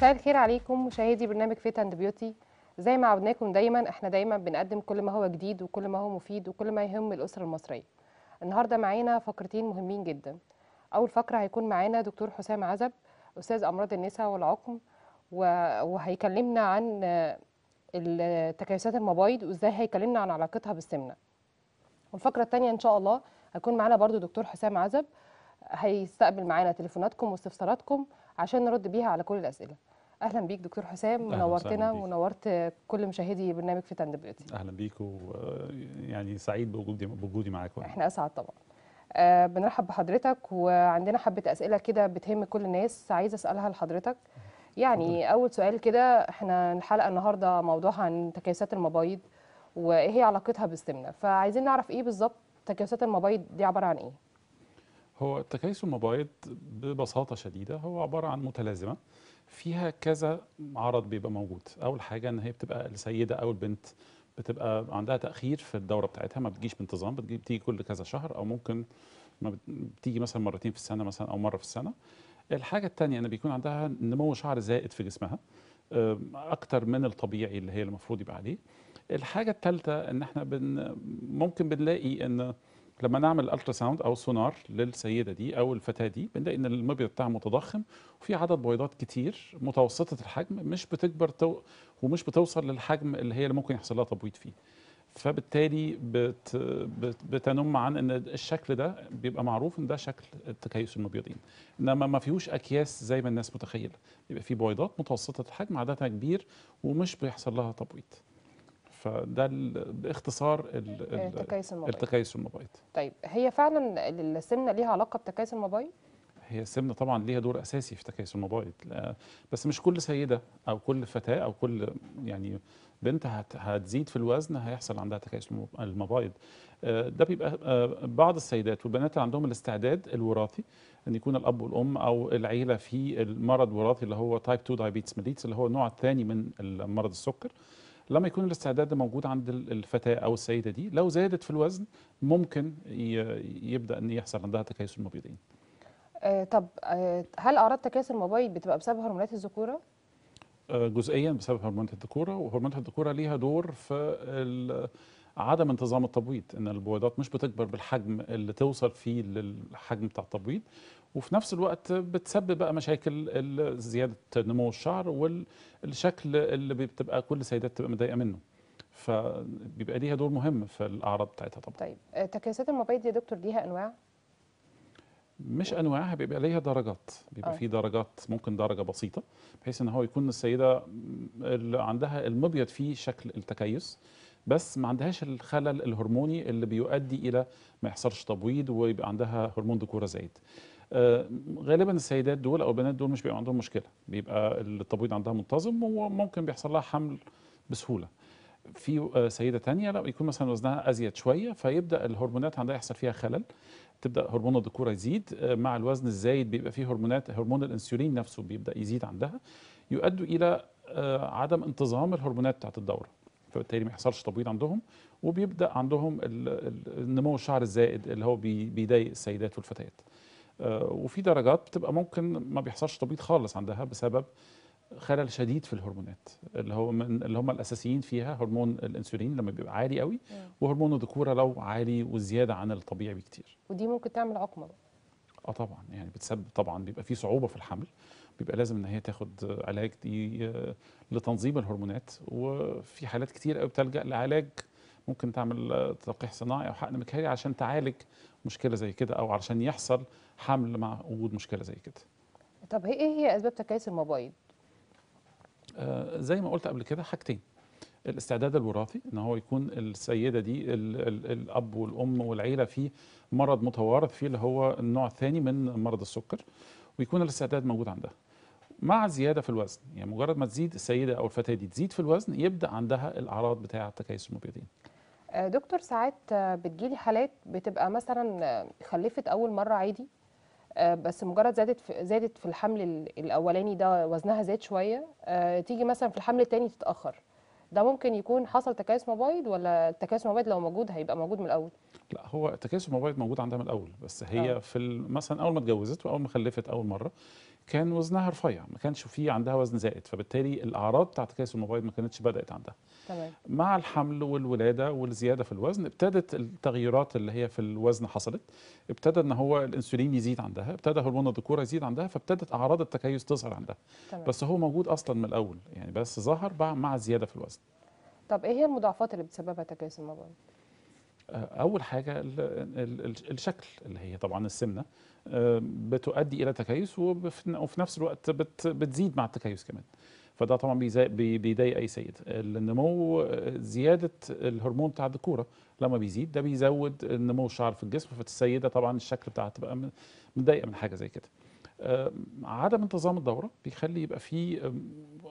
مساء الخير عليكم مشاهدي برنامج فيت اند بيوتي زي ما عودناكم دايما احنا دايما بنقدم كل ما هو جديد وكل ما هو مفيد وكل ما يهم الاسره المصريه النهارده معانا فقرتين مهمين جدا اول فقره هيكون معانا دكتور حسام عزب استاذ امراض النساء والعقم و- وهيكلمنا عن آه، ال- تكيسات المبايض وازاي هيكلمنا عن علاقتها بالسمنه والفقره الثانيه ان شاء الله هيكون معانا برضو دكتور حسام عزب هيستقبل معانا تليفوناتكم واستفساراتكم عشان نرد بيها على كل الاسئله اهلا بيك دكتور حسام أهلاً منورتنا وسهلاً بيك. ونورت كل مشاهدي برنامج فيت اند بيوتي اهلا بيكم يعني سعيد بوجودي بوجودي معاكم احنا اسعد طبعا آه بنرحب بحضرتك وعندنا حبه اسئله كده بتهم كل الناس عايزه اسالها لحضرتك يعني اول سؤال كده احنا الحلقه النهارده موضوعها عن تكيسات المبايض وايه هي علاقتها بالسمنه فعايزين نعرف ايه بالظبط تكيسات المبايض دي عباره عن ايه هو تكيس المبايض ببساطه شديده هو عباره عن متلازمه فيها كذا عرض بيبقى موجود اول حاجه ان هي بتبقى السيده او البنت بتبقى عندها تاخير في الدوره بتاعتها ما بتجيش بانتظام بتجي بتيجي كل كذا شهر او ممكن ما بت- بتيجي مثلا مرتين في السنه مثلا او مره في السنه الحاجه الثانيه ان بيكون عندها نمو شعر زائد في جسمها آم، اكتر من الطبيعي اللي هي المفروض يبقى عليه الحاجه الثالثه ان احنا بن ممكن بنلاقي ان لما نعمل الترا ساوند او سونار للسيده دي او الفتاه دي بنلاقي ان المبيض بتاعها متضخم وفي عدد بويضات كتير متوسطه الحجم مش بتكبر تو ومش بتوصل للحجم اللي هي اللي ممكن يحصل لها تبويض فيه فبالتالي بت بت بتنم عن ان الشكل ده بيبقى معروف ان ده شكل التكيس المبيضين انما ما فيهوش اكياس زي ما الناس متخيله بيبقى فيه بويضات متوسطه الحجم عددها كبير ومش بيحصل لها تبويض فده ال- باختصار ال- آه، ال- تكيس المبايض التكيس المبيض طيب هي فعلا السمنه ليها علاقه بتكيس المبايض هي السمنه طبعا ليها دور اساسي في تكيس المبايض لا- بس مش كل سيده او كل فتاه او كل يعني بنت هت- هتزيد في الوزن هيحصل عندها تكيس المب- المبايض آه، ده بيبقى آه، بعض السيدات والبنات اللي عندهم الاستعداد الوراثي ان يكون الاب والام او العيله في المرض الوراثي اللي هو تايب 2 دايابيتس ميليتس اللي هو النوع الثاني من مرض السكر لما يكون الاستعداد ده موجود عند ال- الفتاه او السيده دي لو زادت في الوزن ممكن ي- يبدا ان يحصل عندها تكيس المبيضين آه طب آه هل اعراض تكيس المبايض بتبقى بسبب هرمونات الذكوره آه، جزئيا بسبب هرمونات الذكوره وهرمونات الذكوره ليها دور في ال- عدم انتظام التبويض ان البويضات مش بتكبر بالحجم اللي توصل فيه للحجم بتاع التبويض وفي نفس الوقت بتسبب بقى مشاكل ال- زياده نمو الشعر والشكل اللي بتبقى كل السيدات بتبقى متضايقه منه فبيبقى ليها دور مهم في الاعراض بتاعتها طبعا طيب آه تكيسات المبايض يا دكتور ليها انواع مش انواعها بيبقى ليها درجات بيبقى آه. في درجات ممكن درجه بسيطه بحيث ان هو يكون السيده اللي عندها المبيض فيه شكل التكيس بس ما عندهاش الخلل الهرموني اللي بيؤدي الى ما يحصلش تبويض ويبقى عندها هرمون ذكوره زايد آه، غالبا السيدات دول او البنات دول مش بيبقى عندهم مشكله بيبقى التبويض عندها منتظم وممكن بيحصل لها حمل بسهوله في آه، سيده تانية لا يكون مثلا وزنها ازيد شويه فيبدا الهرمونات عندها يحصل فيها خلل تبدا هرمون الذكوره يزيد آه، مع الوزن الزايد بيبقى فيه هرمونات هرمون الانسولين نفسه بيبدا يزيد عندها يؤدوا الى آه، عدم انتظام الهرمونات بتاعت الدوره فبالتالي ما يحصلش تبويض عندهم وبيبدا عندهم ال- ال- النمو الشعر الزائد اللي هو بي- بيضايق السيدات والفتيات آه، وفي درجات بتبقى ممكن ما بيحصلش تبويض خالص عندها بسبب خلل شديد في الهرمونات اللي هو من اللي هم الاساسيين فيها هرمون الانسولين لما بيبقى عالي قوي وهرمون الذكوره لو عالي وزياده عن الطبيعي بكتير ودي ممكن تعمل عقمه بقى. اه طبعا يعني بتسبب طبعا بيبقى في صعوبه في الحمل بيبقى لازم ان هي تاخد علاج دي آه، لتنظيم الهرمونات وفي حالات كتير قوي بتلجا لعلاج ممكن تعمل آه، تلقيح صناعي او حقن مكاني عشان تعالج مشكله زي كده او علشان يحصل حمل مع وجود مشكله زي كده طب هي ايه هي اسباب تكيس المبايض آه، زي ما قلت قبل كده حاجتين الاستعداد الوراثي ان هو يكون السيده دي ال ال الاب والام والعيله فيه مرض متوارث فيه اللي هو النوع الثاني من مرض السكر ويكون الاستعداد موجود عندها مع زياده في الوزن يعني مجرد ما تزيد السيده او الفتاه دي تزيد في الوزن يبدا عندها الاعراض بتاعه تكيس المبيضين آه دكتور ساعات آه بتجيلي حالات بتبقى مثلا آه، خلفت اول مره عادي آه، بس مجرد زادت في زادت في الحمل ال- الاولاني ده وزنها زاد شويه آه، تيجي مثلا في الحمل التاني تتاخر ده ممكن يكون حصل تكيس مبايض ولا التكيس مبايض لو موجود هيبقى موجود من الاول لا هو تكيس المبايض موجود عندها من الاول بس هي آه. في ال- مثلا اول ما اتجوزت واول ما خلفت اول مره كان وزنها رفيع ما كانش في عندها وزن زائد فبالتالي الاعراض بتاعت تكيس المبيض ما كانتش بدات عندها تمام مع الحمل والولاده والزياده في الوزن ابتدت التغيرات اللي هي في الوزن حصلت ابتدى ان هو الانسولين يزيد عندها ابتدى هرمون الذكوره يزيد عندها فابتدت اعراض التكيس تظهر عندها تمام بس هو موجود اصلا من الاول يعني بس ظهر بع- مع الزياده في الوزن طب ايه هي المضاعفات اللي بتسببها تكيس المبيض آه، اول حاجه ال ال ال الشكل اللي هي طبعا السمنه آه، بتؤدي الى تكيس وبف- وفي نفس الوقت بت بتزيد مع التكيس كمان فده طبعا بيزا- بي- بيضايق اي سيد النمو آه، زياده الهرمون بتاع الذكوره لما بيزيد ده بيزود نمو الشعر في الجسم فالسيده طبعا الشكل بتاعها تبقى م- متضايقه من حاجه زي كده آه، عدم انتظام الدوره بيخلي يبقى فيه آم،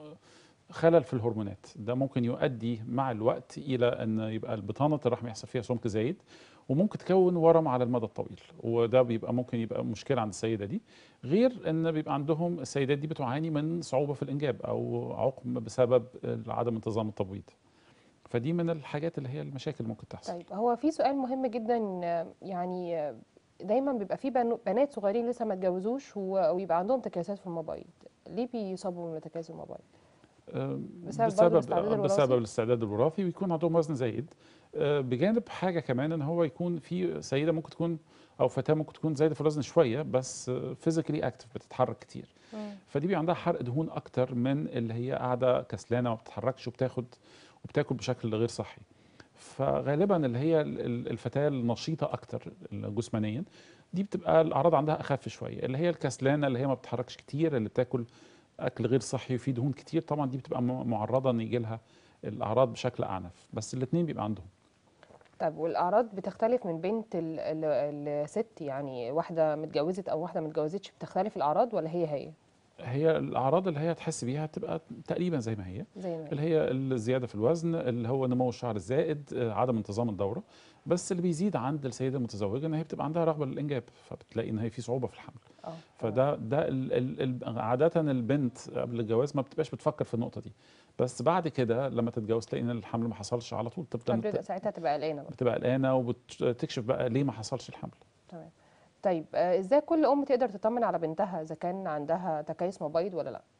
خلل في الهرمونات ده ممكن يؤدي مع الوقت الى ان يبقى البطانه الرحم يحصل فيها سمك زايد وممكن تكون ورم على المدى الطويل وده بيبقى ممكن يبقى مشكله عند السيده دي غير ان بيبقى عندهم السيدات دي بتعاني من صعوبه في الانجاب او عقم بسبب عدم انتظام التبويض فدي من الحاجات اللي هي المشاكل اللي ممكن تحصل طيب هو في سؤال مهم جدا آه، يعني آه، دايما بيبقى في بنو- بنات صغيرين لسه ما اتجوزوش و- ويبقى عندهم تكيسات في المبيض ليه بيصابوا من تكيس المبيض آم، بسبب برضه الاستعداد آه، الوراثي؟ بسبب الاستعداد الوراثي ويكون عندهم وزن زايد آه، بجانب حاجه كمان ان هو يكون في سيده ممكن تكون او فتاه ممكن تكون زايده في الوزن شويه بس فيزيكالي اكتف بتتحرك كتير مم. فدي بيبقى عندها حرق دهون اكتر من اللي هي قاعده كسلانه وما بتتحركش وبتاخد وبتاكل بشكل غير صحي فغالبا اللي هي ال- ال- الفتاه النشيطه اكتر جسمانيا دي بتبقى الاعراض عندها اخف شويه اللي هي الكسلانه اللي هي ما بتتحركش كتير اللي بتاكل اكل غير صحي وفيه دهون كتير طبعا دي بتبقى م- معرضه ان يجي لها الاعراض بشكل اعنف بس الاثنين بيبقى عندهم طيب والاعراض بتختلف من بنت ال- ال- الست يعني واحده متجوزت او واحده متجوزتش بتختلف الاعراض ولا هي هي هي الاعراض اللي هي تحس بيها تبقى تقريبا زي ما هي زي ما هي اللي هي الزياده في الوزن اللي هو نمو الشعر الزائد آه، عدم انتظام الدوره بس اللي بيزيد عند السيده المتزوجه ان هي بتبقى عندها رغبه للانجاب فبتلاقي ان هي في صعوبه في الحمل اه تمام. فده ده ال ال ال عاده البنت قبل الجواز ما بتبقاش بتفكر في النقطه دي بس بعد كده لما تتجوز تلاقي ان الحمل ما حصلش على طول تبدا فبتبقى ساعتها تبقى قلقانه بقى بتبقى قلقانه وبتكشف بقى ليه ما حصلش الحمل تمام طيب آه، ازاي كل ام تقدر تطمن على بنتها اذا كان عندها تكيس مبيض ولا لا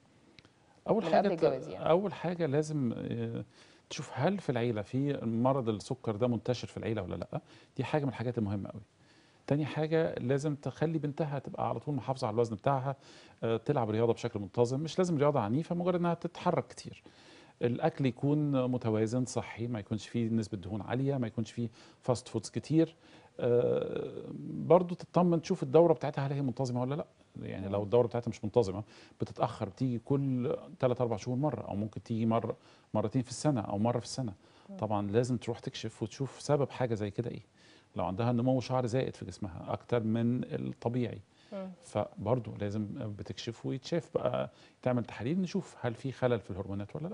اول من حاجه قبل ت- الجواز يعني. اول حاجه لازم آه، تشوف هل في العيله في مرض السكر ده منتشر في العيله ولا لا دي حاجه من الحاجات المهمه قوي تاني حاجه لازم تخلي بنتها تبقى على طول محافظه على الوزن بتاعها آه، تلعب رياضه بشكل منتظم مش لازم رياضه عنيفه مجرد انها تتحرك كتير الاكل يكون متوازن صحي ما يكونش فيه نسبه دهون عاليه ما يكونش فيه فاست فودز كتير آه، برضو تطمن تشوف الدوره بتاعتها هل هي منتظمه ولا لا يعني لو الدوره بتاعتها مش منتظمه بتتاخر بتيجي كل 3 4 شهور مره او ممكن تيجي مره مرتين في السنه او مره في السنه طبعا لازم تروح تكشف وتشوف سبب حاجه زي كده ايه لو عندها نمو شعر زائد في جسمها اكتر من الطبيعي مم. فبرضه لازم بتكشف ويتشاف بقى تعمل تحاليل نشوف هل في خلل في الهرمونات ولا لا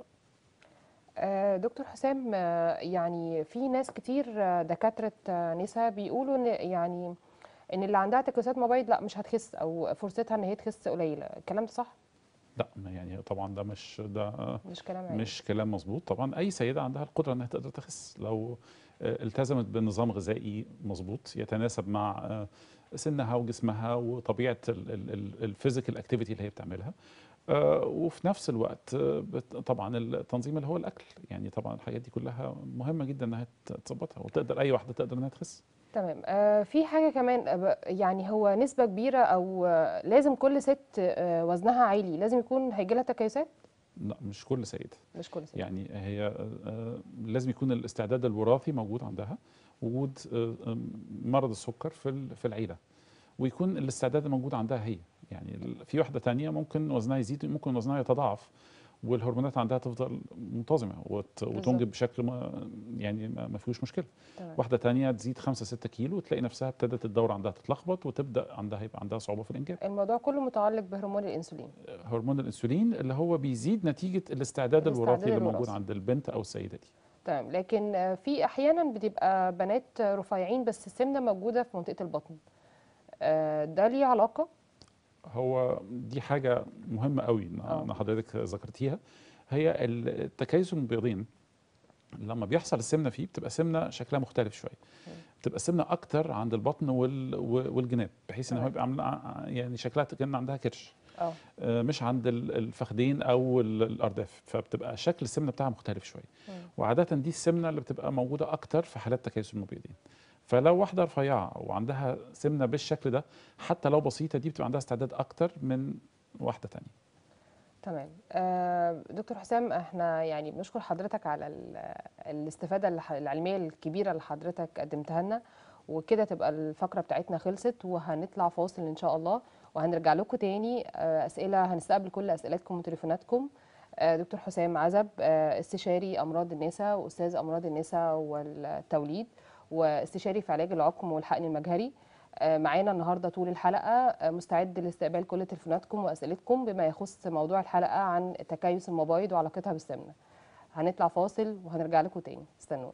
آه، دكتور حسام آه، يعني في ناس كتير آه، دكاترة آه، نساء بيقولوا ان يعني ان اللي عندها تكيسات مبيض لا مش هتخس او فرصتها ان هي تخس قليلة الكلام ده صح لا ما يعني طبعا ده مش ده مش كلام علمي مش كلام مظبوط طبعا اي سيده عندها القدره انها تقدر تخس لو آه، التزمت بنظام غذائي مظبوط يتناسب مع آه، سنها وجسمها وطبيعه الفيزيكال اكتيفيتي اللي هي بتعملها آه، وفي نفس الوقت آه، بت- طبعا التنظيم اللي هو الاكل يعني طبعا الحاجات دي كلها مهمه جدا انها ت- تظبطها وتقدر اي واحده تقدر انها تخس تمام آه، في حاجة كمان آه، ب- يعني هو نسبة كبيرة او آه، لازم كل ست آه، وزنها عالي لازم يكون هيجي لها تكيسات لا مش كل سيده مش كل ست يعني هي آه، لازم يكون الاستعداد الوراثي موجود عندها وجود آه، آه، مرض السكر في ال- في العيله ويكون الاستعداد الموجود عندها هي يعني ال- في واحده تانية ممكن وزنها يزيد ممكن وزنها يتضاعف والهرمونات عندها تفضل منتظمه وت- وتنجب بشكل ما يعني ما ما فيهوش مشكله تمام واحده تانية تزيد 5 6 كيلو وتلاقي نفسها ابتدت الدوره عندها تتلخبط وتبدا عندها يبقى عندها صعوبه في الانجاب الموضوع كله متعلق بهرمون الانسولين هرمون الانسولين اللي هو بيزيد نتيجه الاستعداد الاستعداد الوراثي اللي موجود الوراثي. عند البنت او السيده دي تمام لكن آه، في احيانا بتبقى بنات رفيعين بس السمنه موجوده في منطقه البطن آه، ده ليه علاقه هو دي حاجة مهمة قوي إن- آه. ان حضرتك ذكرتيها هي التكيس المبيضين لما بيحصل السمنة فيه بتبقى سمنة شكلها مختلف شوية بتبقى سمنة أكتر عند البطن وال- والجناب بحيث إن هو تمام. يبقى عامل يعني شكلها كأن عندها كرش اه آه، مش عند ال- الفخذين او ال- الارداف فبتبقى شكل السمنه بتاعها مختلف شويه مم. وعاده دي السمنه اللي بتبقى موجوده اكتر في حالات تكيس المبيضين فلو واحده رفيعه وعندها سمنه بالشكل ده حتى لو بسيطه دي بتبقى عندها استعداد اكتر من واحده تانية تمام آه، دكتور حسام احنا يعني بنشكر حضرتك على ال- الاستفادة الح- العلمية الكبيرة اللي حضرتك قدمتها لنا وكده تبقى الفقرة بتاعتنا خلصت وهنطلع فاصل ان شاء الله وهنرجع لكم تاني آه، اسئلة هنستقبل كل اسئلتكم وتليفوناتكم آه، دكتور حسام عزب آه، استشاري امراض النساء واستاذ امراض النساء والتوليد واستشاري في علاج العقم والحقن المجهري آه، معانا النهارده طول الحلقه آه، مستعد لاستقبال كل تليفوناتكم واسئلتكم بما يخص موضوع الحلقه عن تكيس المبايض وعلاقتها بالسمنه هنطلع فاصل وهنرجع لكم تاني استنونا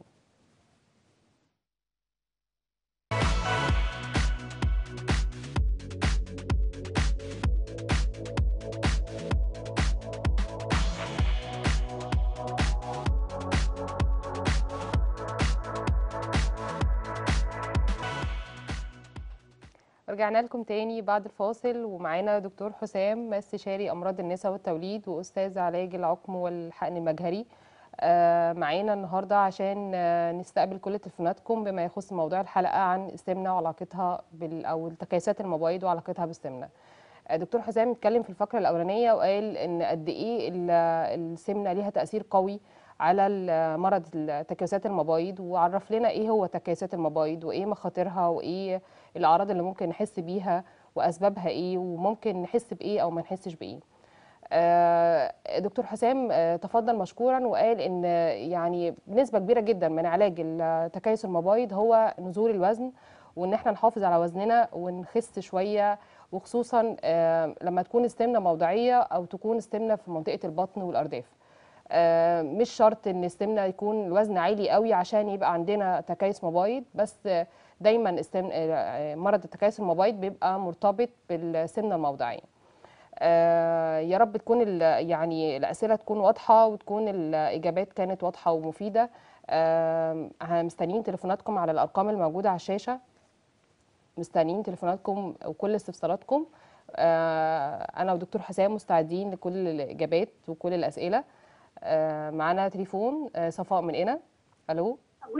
رجعنا لكم تاني بعد الفاصل ومعانا دكتور حسام استشاري امراض النساء والتوليد واستاذ علاج العقم والحقن المجهري آه، معانا النهارده عشان آه، نستقبل كل تليفوناتكم بما يخص موضوع الحلقه عن السمنه وعلاقتها بال او التكيسات المبايض وعلاقتها بالسمنه. آه، دكتور حسام اتكلم في الفقره الاولانيه وقال ان قد ايه ال- السمنه ليها تاثير قوي على ال- مرض تكيسات المبايض وعرف لنا ايه هو تكيسات المبايض وايه مخاطرها وايه الاعراض اللي ممكن نحس بيها واسبابها ايه وممكن نحس بايه او ما نحسش بايه آه، دكتور حسام آه، تفضل مشكورا وقال ان يعني بنسبه كبيره جدا من علاج ال- تكيس المبايض هو نزول الوزن وان احنا نحافظ على وزننا ونخس شويه وخصوصا آه، لما تكون السمنه موضعيه او تكون السمنه في منطقه البطن والارداف آه، مش شرط ان السمنه يكون الوزن عالي قوي عشان يبقى عندنا تكيس مبايض بس آه، دايما السمن آه، مرض التكيس المبايض بيبقى مرتبط بالسمنه الموضعيه آه، يا رب تكون ال- يعني الأسئلة تكون واضحة وتكون الإجابات كانت واضحة ومفيدة آه، مستنيين تليفوناتكم على الأرقام الموجودة على الشاشة مستنيين تليفوناتكم وكل استفساراتكم آه، أنا ودكتور حسام مستعدين لكل الإجابات وكل الأسئلة آه، معانا تليفون آه، صفاء من هنا ألو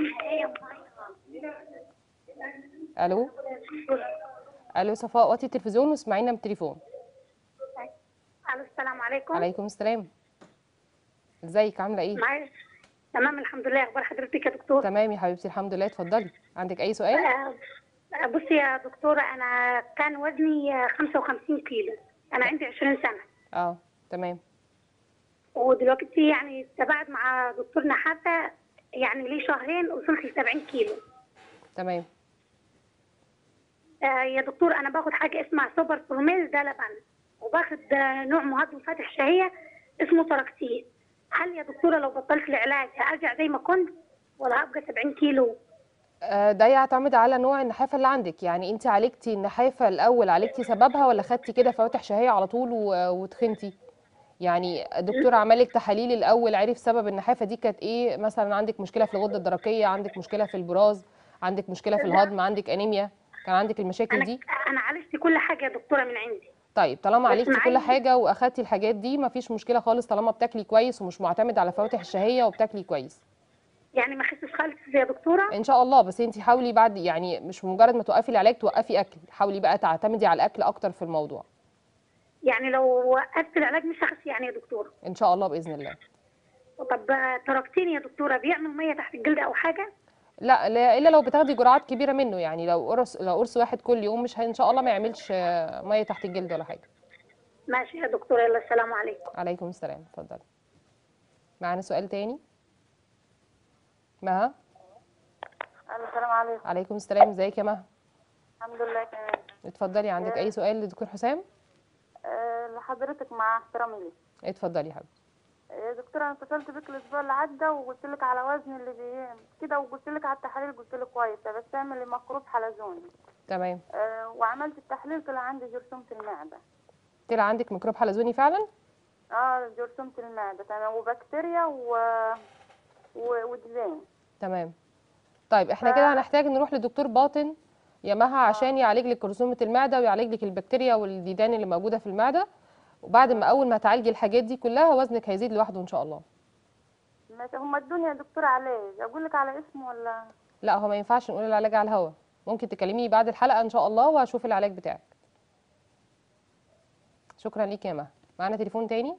ألو ألو صفاء وطي التلفزيون واسمعينا من التليفون الو السلام عليكم عليكم السلام ازيك عامله ايه معايا تمام الحمد لله اخبار حضرتك يا دكتور تمام يا حبيبتي الحمد لله اتفضلي عندك اي سؤال آه، آه، بصي يا دكتورة أنا كان وزني آه، 55 كيلو أنا عندي 20 سنة اه تمام ودلوقتي يعني تبعت مع دكتور نحاتة يعني لي شهرين وصلت ل 70 كيلو تمام آه، يا دكتور أنا باخد حاجة اسمها سوبر بروميل ده لبن وباخد آه، نوع مهضم فاتح شهية اسمه تراكتين هل يا دكتورة لو بطلت العلاج هرجع زي ما كنت ولا هبقى 70 كيلو آه، ده يعتمد على نوع النحافه اللي عندك يعني انت عالجتي النحافه الاول عالجتي سببها ولا خدتي كده فواتح شهيه على طول و- وتخنتي يعني الدكتور عمل لك تحاليل الاول عرف سبب النحافه دي كانت ايه مثلا عندك مشكله في الغده الدرقيه عندك مشكله في البراز عندك مشكله في الهضم عندك انيميا كان عندك المشاكل أنا دي أنا عالجت كل حاجة يا دكتورة من عندي طيب طالما بس عالجتي كل معايا- حاجه واخدتي الحاجات دي مفيش مشكله خالص طالما بتاكلي كويس ومش معتمد على فواتح الشهيه وبتاكلي كويس يعني ما خسش خالص يا دكتورة ان شاء الله بس انت حاولي بعد يعني مش مجرد ما توقفي العلاج توقفي اكل حاولي بقى تعتمدي على الاكل اكتر في الموضوع يعني لو وقفت العلاج مش هخس يعني يا دكتورة ان شاء الله باذن الله طب آه، تركتيني يا دكتورة بيعمل مية تحت الجلد أو حاجة لا لا الا لو بتاخدي جرعات كبيره منه يعني لو قرص لو قرص واحد كل يوم مش هي- ان شاء الله ما يعملش آه، ميه تحت الجلد ولا حاجه ماشي يا دكتورة يلا السلام عليكم عليكم السلام اتفضلي معانا سؤال تاني مها السلام عليكم عليكم السلام ازيك يا مها الحمد لله تمام اتفضلي عندك اي سؤال لدكتور حسام أه لحضرتك مع احترامي لك اتفضلي يا حبيبي يا دكتورة انا اتصلت بك الاسبوع اللي عدى وقلت لك على وزني اللي بي كده وقلت لك على التحاليل قلت لك كويسه بس اعملي مخروط حلزوني تمام أه وعملت التحليل طلع عندي جرثومه المعده طلع عندك ميكروب حلزوني فعلا اه جرثومه المعده تمام وبكتيريا و و- وديزاين تمام طيب احنا كده هنحتاج نروح لدكتور باطن يا مها عشان يعالج لك جرثومه المعده ويعالج لك البكتيريا والديدان اللي موجوده في المعده وبعد ما اول ما تعالجي الحاجات دي كلها وزنك هيزيد لوحده ان شاء الله ماشي هما الدنيا يا دكتور علاج اقول لك على اسمه ولا لا هو ما ينفعش نقول العلاج على الهوا ممكن تكلميني بعد الحلقه ان شاء الله وهشوف العلاج بتاعك شكرا ليك يا مها معانا تليفون تاني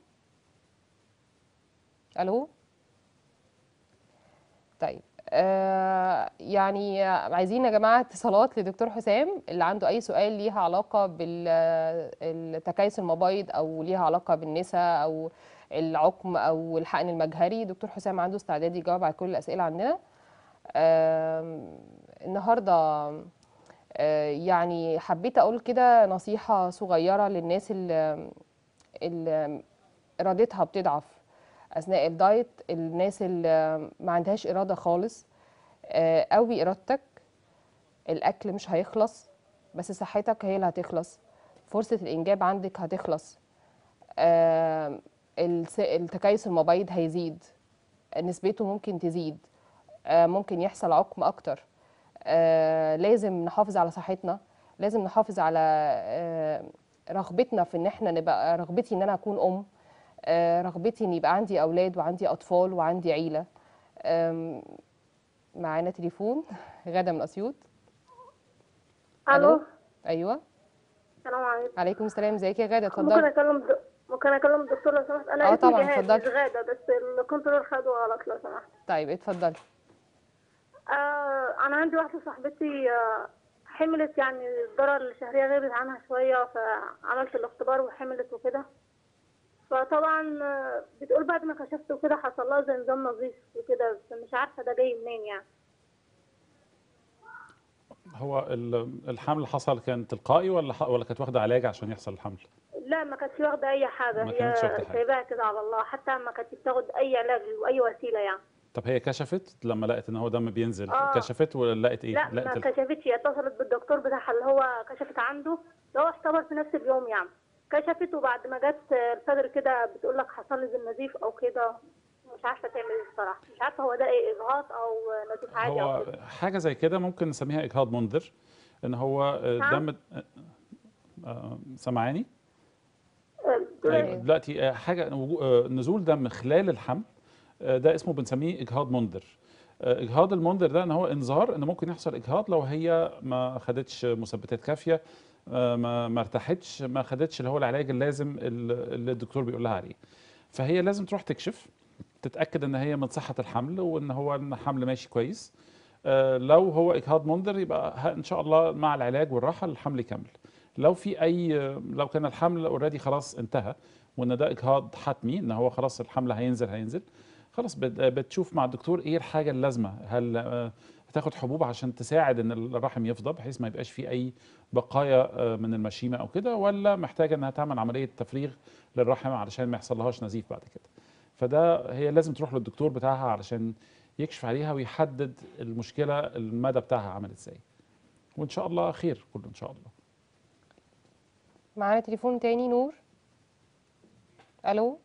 الو طيب آه يعني عايزين يا جماعه اتصالات لدكتور حسام اللي عنده اي سؤال ليها علاقه بالتكيس المبايض او ليها علاقه بالنساء او العقم او الحقن المجهري دكتور حسام عنده استعداد يجاوب على كل الاسئله عندنا آم، النهارده آه، يعني حبيت اقول كده نصيحه صغيره للناس اللي اللي ارادتها بتضعف اثناء الدايت الناس اللي ما عندهاش اراده خالص آه، قوي ارادتك الاكل مش هيخلص بس صحتك هي اللي هتخلص فرصه الانجاب عندك هتخلص آه، الس- التكيس المبيض هيزيد نسبته ممكن تزيد آه، ممكن يحصل عقم اكتر آه، لازم نحافظ على صحتنا لازم نحافظ على آه، رغبتنا في ان احنا نبقى رغبتي ان انا اكون ام آه، رغبتي ان يبقى عندي اولاد وعندي اطفال وعندي عيله آم، معانا تليفون غدا من اسيوط الو ايوه السلام عليكم عليكم السلام ازيك يا غاده ممكن اتفضلي اكلم د... ممكن اكلم الدكتور لو سمحت انا آه اسمي طبعاً، جهاد اتفضلي. مش غاده بس الكنترول خده غلط لو سمحت طيب اتفضلي آه انا عندي واحده صاحبتي آه حملت يعني الدورة الشهرية غابت عنها شوية فعملت الاختبار وحملت وكده فطبعا آه، بتقول بعد ما كشفت وكده حصل لها زي نظام نظيف وكده فمش عارفة ده جاي منين يعني هو ال- الحمل حصل كان تلقائي ولا ح- ولا كانت واخده علاج عشان يحصل الحمل لا ما كانتش واخدة أي حاجة ما هي كانتش واخدة حاجة. سايباها كده على الله حتى ما كانتش بتاخد أي علاج وأي وسيلة يعني طب هي كشفت لما لقت ان هو دم بينزل آه. كشفت ولا لقت ايه لا ما لقت ال- كشفتش هي اتصلت بالدكتور بتاعها اللي هو كشفت عنده اللي هو اختبر في نفس اليوم يعني كشفت وبعد ما جت الصدر كده بتقول لك حصل لي زي النزيف او كده مش عارفه تعمل ايه الصراحه مش عارفه هو ده ايه اجهاض او نزيف عادي او هو كده حاجه زي كده ممكن نسميها اجهاض منذر ان هو آه، نعم. دم آه، سامعاني آه، ايوه دلوقتي آه، حاجه وجو- آه، نزول دم خلال الحمل آه، ده اسمه بنسميه اجهاض منذر آه، اجهاض المنذر ده ان هو انذار ان ممكن يحصل اجهاض لو هي ما خدتش مثبتات كافيه آه، ما ما ارتاحتش ما خدتش اللي هو العلاج اللازم ال- اللي الدكتور بيقول لها عليه فهي لازم تروح تكشف تتاكد ان هي من صحه الحمل وان هو الحمل ماشي كويس آه، لو هو اجهاض منذر يبقى ه- ان شاء الله مع العلاج والراحه الحمل يكمل لو في اي لو كان الحمل اوريدي خلاص انتهى وان ده اجهاض حتمي ان هو خلاص الحمل هينزل هينزل خلاص بت- بتشوف مع الدكتور ايه الحاجه اللازمه هل آه، هتاخد حبوب عشان تساعد ان الرحم يفضى بحيث ما يبقاش فيه اي بقايا آه، من المشيمه او كده ولا محتاجه انها تعمل عمليه تفريغ للرحم علشان ما يحصلهاش نزيف بعد كده فده هي لازم تروح للدكتور بتاعها علشان يكشف عليها ويحدد المشكله المدى بتاعها عامل ازاي وان شاء الله خير كله ان شاء الله معانا تليفون تاني نور الو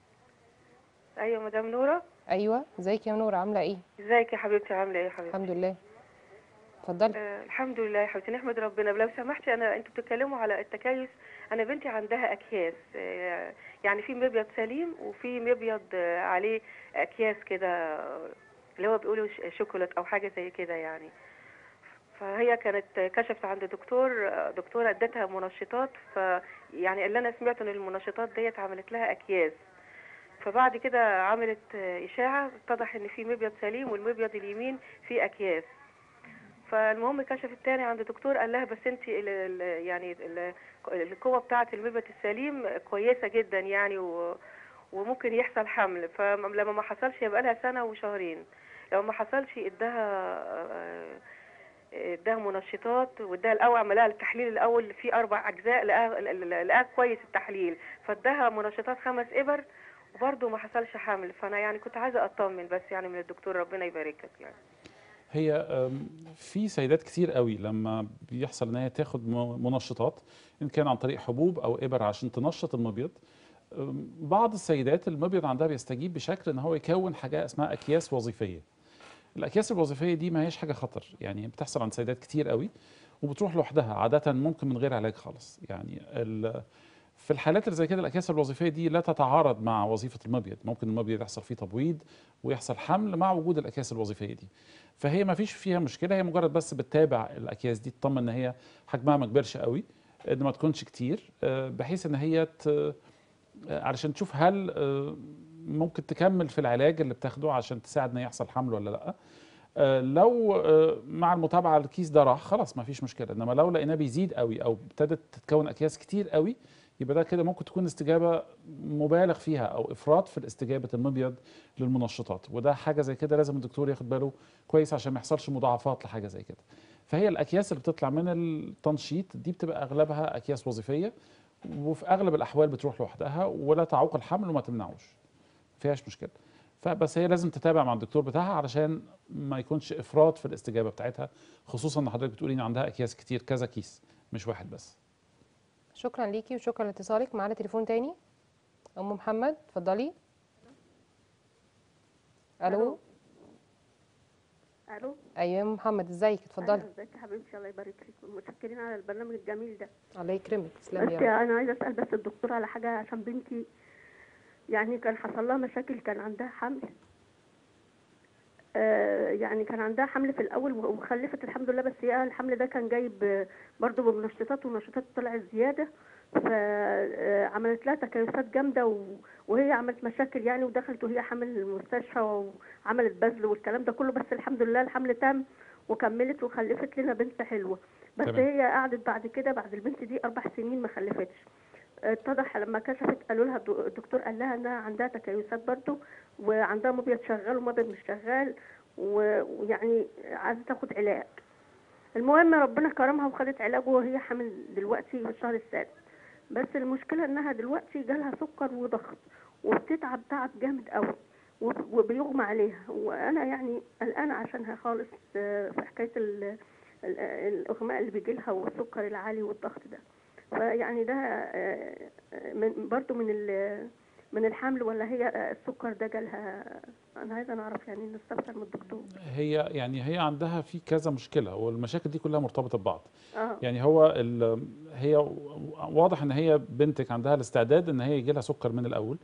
ايوه مدام نوره ايوه ازيك يا نور عامله ايه ازيك يا حبيبتي عامله ايه يا حبيبتي الحمد لله اتفضلي آه الحمد لله يا حبيبتي نحمد ربنا لو سمحتي انا انتوا بتتكلموا على التكيس انا بنتي عندها اكياس آه يعني في مبيض سليم وفي مبيض آه عليه اكياس كده آه، اللي هو بيقولوا ش- شوكولات او حاجه زي كده يعني فهي كانت كشفت عند دكتور آه، دكتوره ادتها منشطات ف يعني اللي انا سمعته ان المنشطات ديت عملت لها اكياس فبعد كده عملت آه، اشاعه اتضح ان في مبيض سليم والمبيض اليمين فيه اكياس فالمهم كشفت تاني عند دكتور قال لها بس انت ال ال يعني ال القوه بتاعه المبيض السليم كويسه جدا يعني و وممكن يحصل حمل فلما ما حصلش يبقى لها سنه وشهرين لو ما حصلش اداها آه، اداها منشطات واداها الاول عملها التحليل الاول في اربع اجزاء لقاها لقاها كويس التحليل فاداها منشطات خمس ابر وبرضه ما حصلش حمل فانا يعني كنت عايزه اطمن بس يعني من الدكتور ربنا يبارك لك يعني هي أم، في سيدات كتير قوي لما بيحصل ان هي تاخد م- منشطات ان كان عن طريق حبوب او ابر عشان تنشط المبيض أم، بعض السيدات المبيض عندها بيستجيب بشكل ان هو يكون حاجه اسمها اكياس وظيفيه الاكياس الوظيفيه دي ما هيش حاجه خطر يعني بتحصل عند سيدات كتير قوي وبتروح لوحدها عاده ممكن من غير علاج خالص يعني ال- في الحالات اللي زي كده الاكياس الوظيفيه دي لا تتعارض مع وظيفه المبيض ممكن المبيض يحصل فيه تبويض ويحصل حمل مع وجود الاكياس الوظيفيه دي فهي ما فيش فيها مشكله هي مجرد بس بتتابع الاكياس دي تطمن ان هي حجمها ما كبرش قوي ان ما تكونش كتير آه، بحيث ان هي ت... آه، علشان تشوف هل آه، ممكن تكمل في العلاج اللي بتاخده عشان تساعد ان يحصل حمل ولا لا آه، لو آه، مع المتابعه الكيس ده راح خلاص ما فيش مشكله انما لو لقيناه بيزيد قوي او ابتدت تتكون اكياس كتير قوي يبقى ده كده ممكن تكون استجابه مبالغ فيها او افراط في استجابه المبيض للمنشطات وده حاجه زي كده لازم الدكتور ياخد باله كويس عشان ما يحصلش مضاعفات لحاجه زي كده فهي الاكياس اللي بتطلع من التنشيط دي بتبقى اغلبها اكياس وظيفيه وفي اغلب الاحوال بتروح لوحدها ولا تعوق الحمل وما تمنعوش ما فيهاش مشكله فبس هي لازم تتابع مع الدكتور بتاعها علشان ما يكونش افراط في الاستجابه بتاعتها خصوصا ان حضرتك بتقولي ان عندها اكياس كتير كذا كيس مش واحد بس شكرا ليكي وشكرا لاتصالك معانا تليفون تاني ام محمد اتفضلي الو ألو. الو ايوه يا أم محمد ازيك اتفضلي أهلا، ازيك يا حبيبتي الله يبارك فيك متشكرين على البرنامج الجميل ده الله يكرمك بس تسلمي يا رب انا عايزه اسال بس الدكتور على حاجه عشان بنتي يعني كان حصل لها مشاكل كان عندها حمل آه يعني كان عندها حمل في الاول و- وخلفت الحمد لله بس هي الحمل ده كان جايب برضه بمنشطات والمنشطات طلعت زياده فعملت لها تكيسات جامده و- وهي عملت مشاكل يعني ودخلت وهي حامل المستشفى وعملت بذل والكلام ده كله بس الحمد لله الحمل تم وكملت وخلفت لنا بنت حلوه بس تمام. هي قعدت بعد كده بعد البنت دي اربع سنين ما خلفتش اتضح لما كشفت قالوا لها الدو- الدكتور قال لها انها عندها تكيسات برضه وعندها مبيض شغال ومبيض مش شغال و- ويعني عايزه تاخد علاج المهم ربنا كرمها وخدت علاج وهي حامل دلوقتي في الشهر السادس بس المشكله انها دلوقتي جالها سكر وضغط وبتتعب تعب جامد قوي وب- وبيغمى عليها وانا يعني قلقانه عشانها خالص آه، في حكايه ال- ال- الاغماء اللي بيجي لها والسكر العالي والضغط ده فيعني ده آه، آه، من برضو من ال- من الحمل ولا هي آه، السكر ده جالها انا عايزه نعرف يعني نستفسر من الدكتور هي يعني هي عندها في كذا مشكله والمشاكل دي كلها مرتبطه ببعض اه يعني هو ال- هي واضح ان هي بنتك عندها الاستعداد ان هي يجي لها سكر من الاول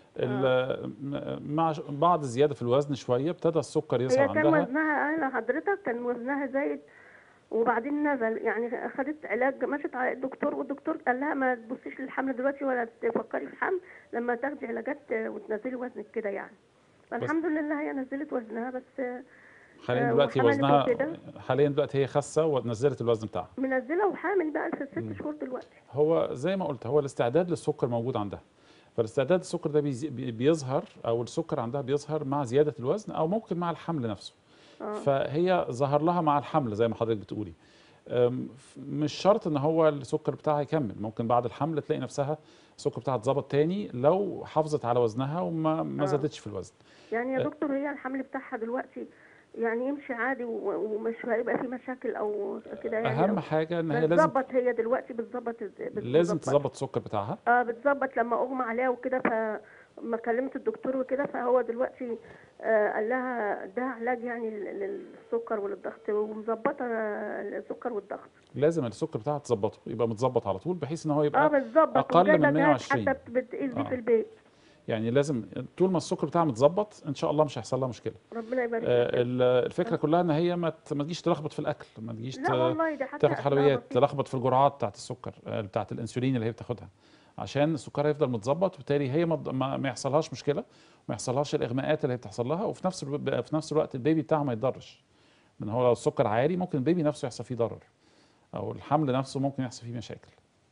ال- م- مع ش- بعض الزياده في الوزن شويه ابتدى السكر هي يظهر كان عندها وزنها انا حضرتك كان وزنها زايد وبعدين نزل يعني خدت علاج مشت على الدكتور والدكتور قال لها ما تبصيش للحمل دلوقتي ولا تفكري في الحمل لما تاخدي علاجات آه، وتنزلي وزنك كده يعني فالحمد لله هي نزلت وزنها بس آه، حاليا آه، دلوقتي وحملت وزنها وكده. حاليا دلوقتي هي خاسه ونزلت الوزن بتاعها منزله وحامل بقى في ست شهور دلوقتي هو زي ما قلت هو الاستعداد للسكر موجود عندها فالاستعداد السكر ده بيزي- بي- بيظهر او السكر عندها بيظهر مع زياده الوزن او ممكن مع الحمل نفسه اه فهي ظهر لها مع الحمل زي ما حضرتك بتقولي أم، ف- مش شرط ان هو السكر بتاعها يكمل ممكن بعد الحمل تلاقي نفسها السكر بتاعها اتظبط تاني لو حافظت على وزنها وما ما آه. زادتش في الوزن يعني يا آه. دكتور هي الحمل بتاعها دلوقتي يعني يمشي عادي و- ومش هيبقى في مشاكل او كده يعني اهم أو حاجه ان هي لازم بتظبط هي دلوقتي بتظبط لازم بتظبط. تظبط السكر بتاعها اه بتظبط لما اغمى عليها وكده فما كلمت الدكتور وكده فهو دلوقتي آه قال لها ده علاج يعني لل- للسكر وللضغط ومظبطه السكر والضغط لازم السكر بتاعها تظبطه يبقى متظبط على طول بحيث ان هو اه يبقى بتظبط أقل وجايبة من جهاز 120. حتى بتقيس بيه آه. في البيت يعني لازم طول ما السكر بتاعها متظبط ان شاء الله مش هيحصل لها مشكله ربنا يبارك آه، فيك ال- الفكره كلها ان هي ما ت- ما تجيش تلخبط في الاكل ما تجيش لا ت- والله ده حتى تاخد أكلها حلويات بسيط. تلخبط في الجرعات بتاعت السكر آه، بتاعت الانسولين اللي هي بتاخدها عشان السكر يفضل متظبط وبالتالي هي ما ما ما يحصلهاش مشكله ما يحصلهاش الاغماءات اللي هي بتحصل لها وفي نفس الو- في نفس الوقت البيبي بتاعها ما يتضرش لان هو لو السكر عالي ممكن البيبي نفسه يحصل فيه ضرر او الحمل نفسه ممكن يحصل فيه مشاكل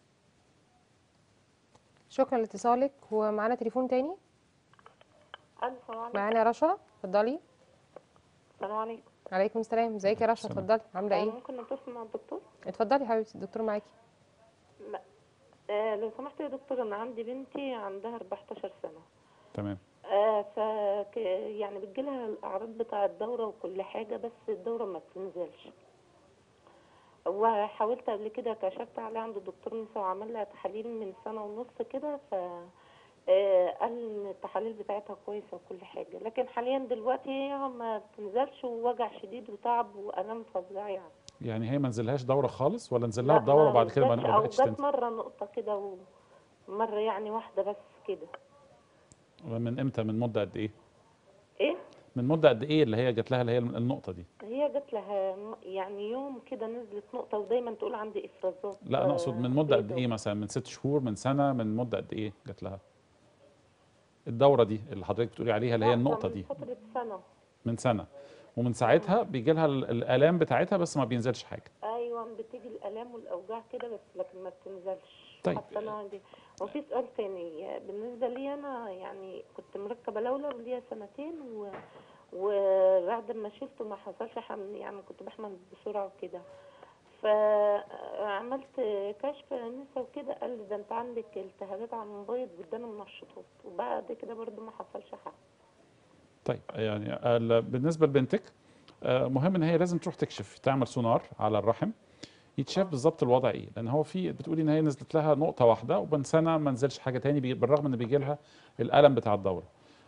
شكرا لاتصالك ومعانا تليفون تاني الو السلام عليكم معانا رشا اتفضلي السلام عليكم عليكم السلام ازيك يا رشا سلام. اتفضلي عامله آه، ايه ممكن نتصل مع الدكتور اتفضلي حبيبتي الدكتور معاكي لا آه لو سمحت يا دكتور انا عندي بنتي عندها 14 سنه تمام آه ف يعني بتجيلها الاعراض بتاع الدوره وكل حاجه بس الدوره ما بتنزلش وحاولت قبل كده كشفت عليها عند الدكتور نسا وعمل لها تحاليل من سنه ونص كده ف آه، قال ان التحاليل بتاعتها كويسه وكل حاجه لكن حاليا دلوقتي هي ما بتنزلش ووجع شديد وتعب والام فظيعه يعني يعني هي ما نزلهاش دوره خالص ولا نزل لها لا، الدوره ما وبعد كده ما نزلش ما او بقتش جت تنزل مره نقطه كده مره يعني واحده بس كده من امتى من مده قد ايه ايه من مده قد ايه اللي هي جات لها اللي هي النقطه دي هي جات لها م- يعني يوم كده نزلت نقطه ودايما تقول عندي افرازات لا انا اقصد آه، من مده قد بيضة. ايه مثلا من ست شهور من سنه من مده قد ايه جات لها الدوره دي اللي حضرتك بتقولي عليها اللي هي لا، ده النقطه من دي فتره سنه من سنه ومن ساعتها بيجي لها ال- الالام بتاعتها بس ما بينزلش حاجه ايوه بتيجي الالام والاوجاع كده بس لكن ما بتنزلش طيب. حتى انا عندي وفي سؤال تاني بالنسبه لي انا يعني كنت مركبه لولب ليا سنتين و... وبعد ما شلته ما حصلش حمل يعني كنت بحمل بسرعه وكده فعملت كشف نسا وكده قال لي ده انت عندك التهابات على المبيض واداني منشطات وبعد كده برضو ما حصلش حاجه طيب يعني ال- بالنسبه لبنتك آه، مهم ان هي لازم تروح تكشف تعمل سونار على الرحم يتشاف بالظبط الوضع ايه لان هو في بتقولي ان هي نزلت لها نقطه واحده وبين سنه ما نزلش حاجه تاني بي- بالرغم ان بيجي لها الالم بتاع الدوره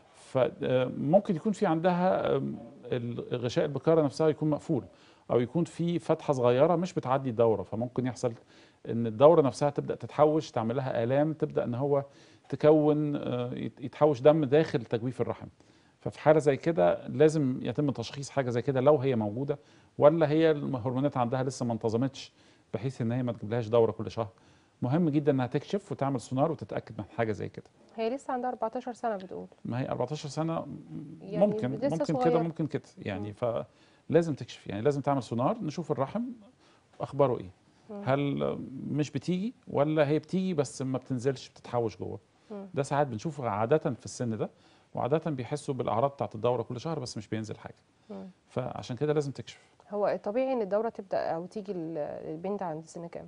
فممكن يكون في عندها آم، الغشاء البكاره نفسها يكون مقفول او يكون في فتحه صغيره مش بتعدي الدوره فممكن يحصل ان الدوره نفسها تبدا تتحوش تعمل لها الام تبدا ان هو تكون آه، يت- يتحوش دم داخل تجويف الرحم ففي حاله زي كده لازم يتم تشخيص حاجه زي كده لو هي موجوده ولا هي الهرمونات عندها لسه ما انتظمتش بحيث ان هي ما تجيبلهاش دوره كل شهر مهم جدا انها تكشف وتعمل سونار وتتاكد من حاجه زي كده هي لسه عندها 14 سنه بتقول ما هي 14 سنه يعني ممكن لسه ممكن كده صغيرة. ممكن كده يعني فلازم تكشف يعني لازم تعمل سونار نشوف الرحم اخباره ايه هل مش بتيجي ولا هي بتيجي بس ما بتنزلش بتتحوش جوه ده ساعات بنشوفه عاده في السن ده وعاده بيحسوا بالاعراض بتاعت الدوره كل شهر بس مش بينزل حاجه فعشان كده لازم تكشف هو الطبيعي ان الدوره تبدا او تيجي لل- للبنت عند سن كام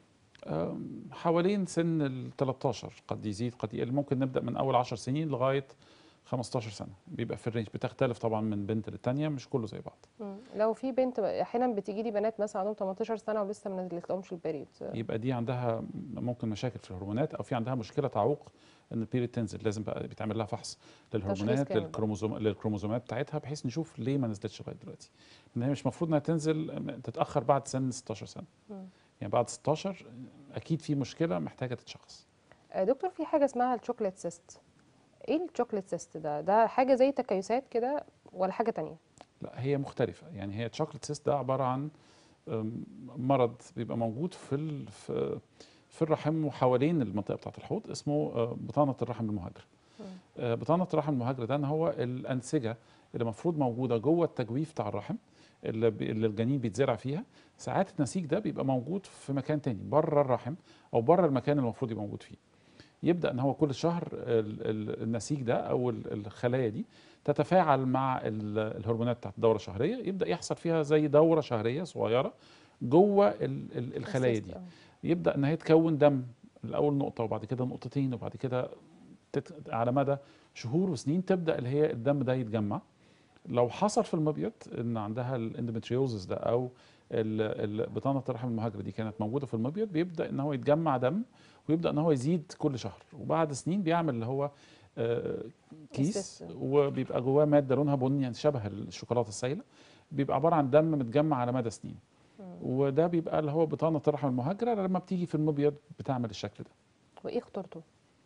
أم، حوالين سن ال 13 قد يزيد قد يقل ممكن نبدا من اول 10 سنين لغايه 15 سنه بيبقى في الرينج بتختلف طبعا من بنت للتانيه مش كله زي بعض مم. لو في بنت احيانا بتيجي لي بنات مثلا عندهم 18 سنه ولسه ما نزلت لهمش البريود يبقى دي عندها ممكن مشاكل في الهرمونات او في عندها مشكله تعوق ان البيريد تنزل لازم بقى بيتعمل لها فحص للهرمونات كامل بقى. للكروموزوم للكروموزومات بتاعتها بحيث نشوف ليه ما نزلتش لغايه دلوقتي لان هي مش المفروض انها تنزل تتاخر بعد سن 16 سنه يعني بعد 16 اكيد في مشكله محتاجه تتشخص آه، دكتور في حاجه اسمها الشوكليت سيست ايه الشوكليت سيست ده ده حاجه زي تكيسات كده ولا حاجه تانية لا هي مختلفة يعني هي تشوكلت سيست ده عبارة عن أم، مرض بيبقى موجود في ال- في في الرحم وحوالين المنطقة بتاعة الحوض اسمه آه، بطانة الرحم المهاجرة. آه، بطانة الرحم المهاجرة ده إن هو الأنسجة اللي المفروض موجودة جوه التجويف بتاع الرحم اللي, بي- اللي الجنين بيتزرع فيها ساعات النسيج ده بيبقى موجود في مكان تاني بره الرحم أو بره المكان اللي المفروض يبقى موجود فيه. يبدا ان هو كل شهر ال- ال- النسيج ده او ال- الخلايا دي تتفاعل مع ال- الهرمونات بتاعت الدوره الشهريه يبدا يحصل فيها زي دوره شهريه صغيره جوه ال- ال- الخلايا السيست، دي آه. يبدا ان هي تكون دم الاول نقطه وبعد كده نقطتين وبعد كده تت... على مدى شهور وسنين تبدا اللي هي الدم ده يتجمع لو حصل في المبيض ان عندها الاندومتريوزس ده او ال- ال- بطانه الرحم المهاجره دي كانت موجوده في المبيض بيبدا ان هو يتجمع دم ويبدا ان هو يزيد كل شهر وبعد سنين بيعمل اللي هو آه، كيس السيست. وبيبقى جواه ماده لونها بني يعني شبه الشوكولاته السائله بيبقى عباره عن دم متجمع على مدى سنين وده بيبقى اللي هو بطانه الرحم المهاجره لما بتيجي في المبيض بتعمل الشكل ده وايه خطورته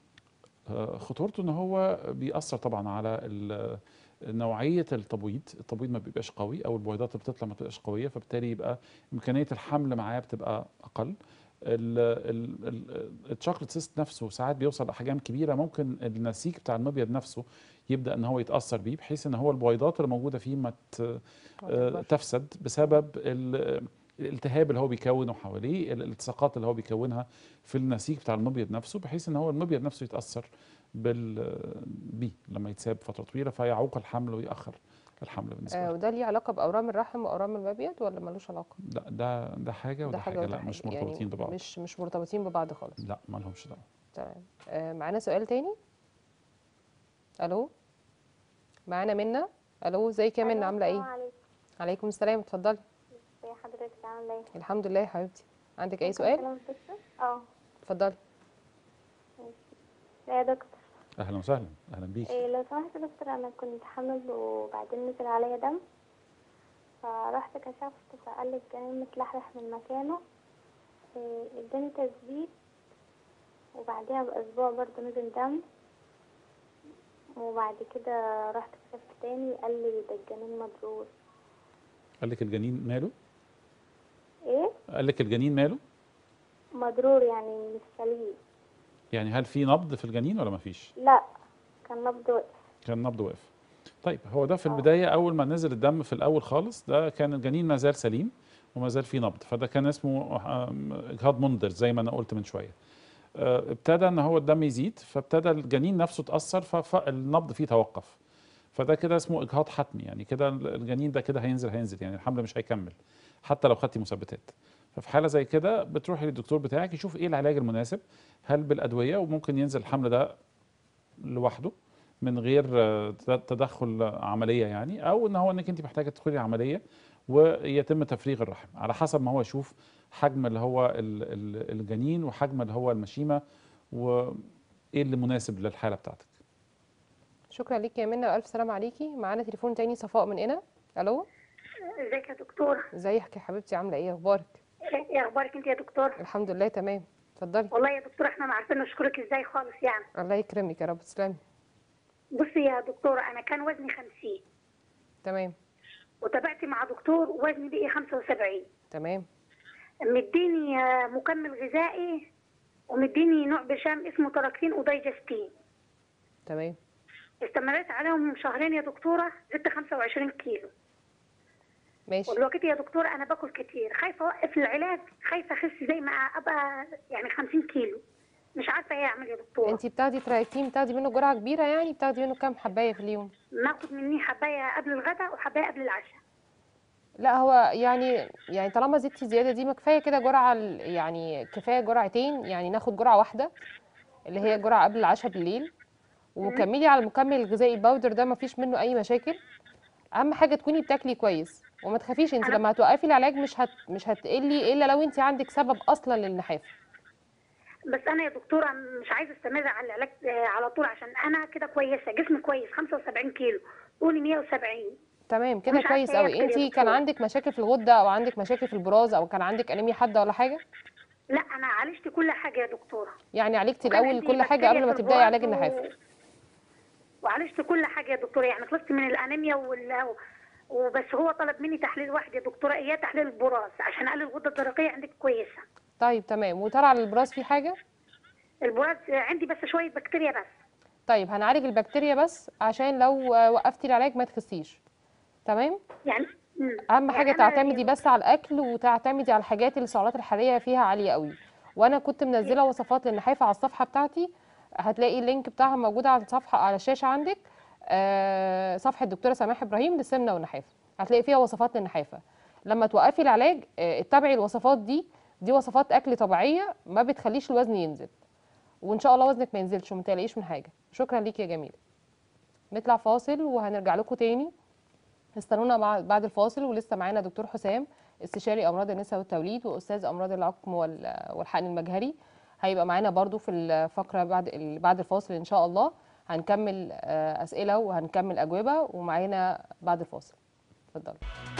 آه، خطورته ان هو بيأثر طبعا على ال- نوعيه التبويض التبويض ما بيبقاش قوي او البويضات اللي بتطلع ما بتبقاش قويه فبالتالي يبقى امكانيه الحمل معاه بتبقى اقل ال- ال- ال- الشوكليت سيست نفسه ساعات بيوصل لاحجام كبيره ممكن النسيج بتاع المبيض نفسه يبدا ان هو يتاثر بيه بحيث ان هو البويضات اللي موجوده فيه ما ت- ما آه، تكبرش. تفسد بسبب ال- الالتهاب اللي هو بيكونه حواليه الالتصاقات اللي هو بيكونها في النسيج بتاع المبيض نفسه بحيث ان هو المبيض نفسه يتاثر بال بيه لما يتساب فتره طويله فيعوق الحمل ويأخر الحمل بالنسبه آه له وده ليه علاقه باورام الرحم واورام المبيض ولا ملوش علاقه لا ده ده حاجه وده حاجه, وده لا مش حاجة. مرتبطين يعني ببعض مش مش مرتبطين ببعض خالص لا ما لهمش دعوه تمام آه معانا سؤال تاني الو معانا منى الو ازيك يا منى عامله ايه عليكم عليكم السلام اتفضلي ازي حضرتك عامله ايه الحمد لله يا حبيبتي عندك اي ممكن سؤال أكلم الدكتور؟ اه اتفضلي لا يا دكتور اهلا وسهلا اهلا بيك إيه لو سمحت يا دكتور انا كنت حامل وبعدين نزل عليا دم فرحت كشفت فقال لي الجنين متلحلح من مكانه إيه اداني تثبيت وبعدها بأسبوع برضه نزل دم وبعد كده رحت كشفت تاني قال لي ده الجنين مضروس قال لك الجنين ماله ايه قال لك الجنين ماله مضرور يعني مش سليم يعني هل في نبض في الجنين ولا ما فيش لا كان نبض وقف كان النبض واقف طيب هو ده في البدايه اول ما نزل الدم في الاول خالص ده كان الجنين ما زال سليم وما زال فيه نبض فده كان اسمه آم، اجهاض منذر زي ما انا قلت من شويه آه، ابتدى ان هو الدم يزيد فابتدى الجنين نفسه اتاثر فالنبض فيه توقف فده كده اسمه اجهاض حتمي يعني كده الجنين ده كده هينزل هينزل يعني الحمل مش هيكمل حتى لو خدتي مثبتات ففي حاله زي كده بتروحي للدكتور بتاعك يشوف ايه العلاج المناسب هل بالادويه وممكن ينزل الحمل ده لوحده من غير آه، تد- تدخل عمليه يعني او ان هو انك انت محتاجه تدخلي عمليه ويتم تفريغ الرحم على حسب ما هو يشوف حجم اللي هو ال- ال- الجنين وحجم اللي هو المشيمه وايه اللي مناسب للحاله بتاعتك شكرا ليك يا منى والف سلام عليكي معانا تليفون تاني صفاء من هنا الو ازيك يا دكتورة ازيك يا حبيبتي عامله ايه اخبارك ايه اخبارك انت يا دكتور الحمد لله تمام اتفضلي والله يا دكتور احنا ما عارفين نشكرك ازاي خالص يعني الله يكرمك يا رب تسلمي بصي يا دكتورة انا كان وزني 50 تمام وتابعت مع دكتور وزني بقي 75 تمام مديني آه، مكمل غذائي ومديني نوع برشام اسمه تراكسين ودايجستين تمام استمريت عليهم شهرين يا دكتورة زدت 25 كيلو ماشي ودلوقتي يا دكتورة أنا باكل كتير خايفة أوقف العلاج خايفة أخس زي ما أبقى يعني 50 كيلو مش عارفة إيه أعمل يا دكتورة انتي بتاخدي ترايتين بتاخدي منه جرعه كبيره يعني بتاخدي منه كام حبايه في اليوم ناخد مني حباية قبل الغداء وحباية قبل العشاء لا هو يعني يعني طالما زدتي زياده دي ما كفايه كده جرعه ال- يعني كفايه جرعتين يعني ناخد جرعه واحده اللي هي جرعه قبل العشاء بالليل وكملي على المكمل الغذائي الباودر ده ما فيش منه اي مشاكل اهم حاجه تكوني بتاكلي كويس وما تخافيش انت أنا- لما هتوقفي العلاج مش هت مش هتقلي الا لو انت عندك سبب اصلا للنحافه بس أنا يا دكتورة مش عايزة أستمر على العلاج آه، على طول عشان أنا كده كويسة جسمي كويس 75 كيلو طولي 170 تمام كده مش عارفة كويس إيه قوي أكتر يا انت كان دكتورة. عندك مشاكل في الغده او عندك مشاكل في البراز او كان عندك انيميا حاده ولا حاجه لا أنا عالجت كل حاجة يا دكتورة يعني عالجتي وكان الاول عندي كل حاجه بكتيريا قبل ما في تبداي علاج البراز النحافه و... وعالجت كل حاجة يا دكتورة يعني خلصت من الأنيميا وال... وبس هو طلب مني تحليل واحد يا دكتورة إياه تحليل البراز عشان قال لي الغدة الدرقية عندك كويسة طيب تمام وترى على البراز في حاجه البراز عندي بس شوية بكتيريا بس طيب هنعالج البكتيريا بس عشان لو آه، وقفتي العلاج ما تخسيش تمام يعني مم. اهم يعني حاجه أنا- تعتمدي بس على الاكل وتعتمدي على الحاجات اللي السعرات الحراريه فيها عاليه قوي وانا كنت منزله وصفات للنحافه على الصفحه بتاعتي هتلاقي اللينك بتاعها موجود على الصفحه على الشاشه عندك آه، صفحه الدكتوره سماح ابراهيم للسمنه والنحافه هتلاقي فيها وصفات للنحافه لما توقفي العلاج آه، اتبعي الوصفات دي دي وصفات اكل طبيعيه ما بتخليش الوزن ينزل وان شاء الله وزنك ما ينزلش وما تقلقيش من حاجه شكرا ليك يا جميله نطلع فاصل وهنرجع لكم تاني استنونا مع بعد الفاصل ولسه معانا دكتور حسام استشاري امراض النساء والتوليد واستاذ امراض العقم وال- والحقن المجهري هيبقى معانا برضو في الفقره بعد ال- بعد الفاصل ان شاء الله هنكمل آه، اسئله وهنكمل اجوبه ومعانا بعد الفاصل اتفضلوا